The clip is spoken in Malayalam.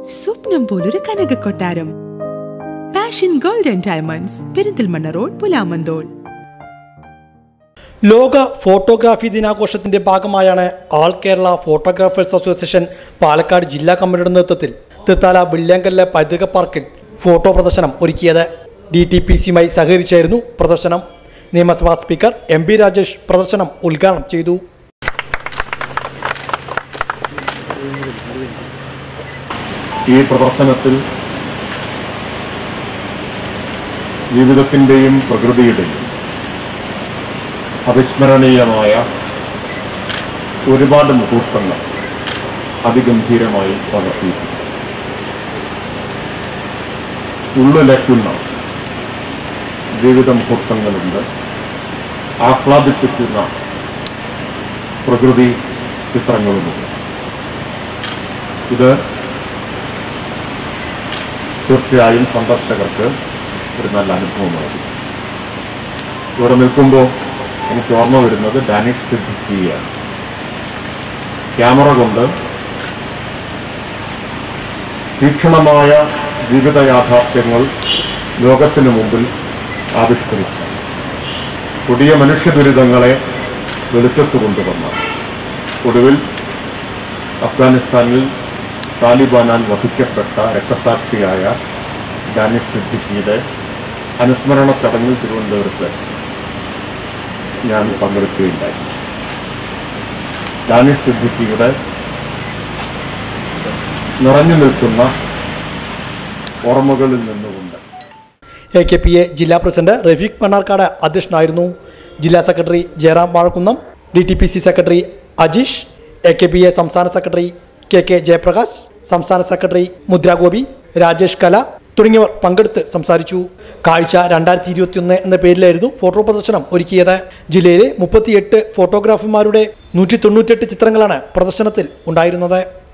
സ്വപ്നം പോലൊരു കനക കൊട്ടാരം passion golden diamonds Perinthalmanna road Pulamanthole ലോക ഫോട്ടോഗ്രാഫി ദിനാഘോഷത്തിന്റെ ഭാഗമായാണ് all Kerala photographers association Palakkad ജില്ലാ കമ്മിറ്റിയുടെ നേതൃത്വത്തിൽ തൃത്താല വെള്ളിയാങ്കല്ല് പൈതൃക പാർക്കിൽ ഫോട്ടോ പ്രദർശനം ഒരുക്കിയത് ഡി ടി പി സിയുമായി സഹകരിച്ചായിരുന്നു പ്രദർശനം നിയമസഭാ സ്പീക്കർ എം പി രാജേഷ് പ്രദർശനം ഉദ്ഘാടനം ചെയ്തു ഈ പ്രദർശനത്തിൽ ജീവിതത്തിൻ്റെയും പ്രകൃതിയുടെയും അവിസ്മരണീയമായ ഒരുപാട് മുഹൂർത്തങ്ങൾ അതിഗംഭീരമായി പകർത്തിയിട്ടുണ്ട് ഉള്ളിലയ്ക്കുന്ന ജീവിത മുഹൂർത്തങ്ങളുണ്ട് ആഹ്ലാദിപ്പിക്കുന്ന പ്രകൃതി ചിത്രങ്ങളുമുണ്ട് ഇത് തീർച്ചയായും സന്ദർശകർക്ക് ഒരു നല്ല അനുഭവമായിരിക്കും ഇവിടെ നിൽക്കുമ്പോൾ എനിക്ക് ഓർമ്മ വരുന്നത് ഡാനിഷ് സിദ്ധിക്കുകയാണ് ക്യാമറ കൊണ്ട് തീക്ഷണമായ ജീവിത യാഥാർത്ഥ്യങ്ങൾ ലോകത്തിനു മുമ്പിൽ ആവിഷ്കരിച്ച കൊടിയ മനുഷ്യ ദുരിതങ്ങളെ വെളിച്ചത്ത് കൊണ്ടുവന്ന ഒടുവിൽ അഫ്ഗാനിസ്ഥാനിൽ താലിബാനാൽ വധിക്കപ്പെട്ട രക്തസാക്ഷിയായ ഡാനിഷ് സിദ്ദിഖിയുടെ അനുസ്മരണ ചടങ്ങിൽ തിരുവനന്തപുരത്ത് ഞാൻ പങ്കെടുക്കുകയുണ്ടായി ഡാനിഷ് സിദ്ദിഖിയുടെ നിറഞ്ഞു നിൽക്കുന്ന ഓർമ്മകളിൽ നിന്നുകൊണ്ട് എ കെ പി എ ജില്ലാ പ്രസിഡന്റ് റഫീഖ് മണ്ണാർക്കാട് അധ്യക്ഷനായിരുന്നു ജില്ലാ secretary Jayaram Vazhakkunnam D T P C secretary Ajeesh A K P A സംസ്ഥാന സെക്രട്ടറി കെ കെ ജയപ്രകാശ് സംസ്ഥാന സെക്രട്ടറി മുദ്രാഗോപി രാജേഷ് കല തുടങ്ങിയവർ പങ്കെടുത്ത് സംസാരിച്ചു കാഴ്ച രണ്ടായിരത്തി ഇരുപത്തിയൊന്ന് എന്ന പേരിലായിരുന്നു ഫോട്ടോ പ്രദർശനം ഒരുക്കിയത് ജില്ലയിലെ മുപ്പത്തിയെട്ട് ഫോട്ടോഗ്രാഫർമാരുടെ നൂറ്റി തൊണ്ണൂറ്റെട്ട് ചിത്രങ്ങളാണ് പ്രദർശനത്തിൽ ഉണ്ടായിരുന്നത്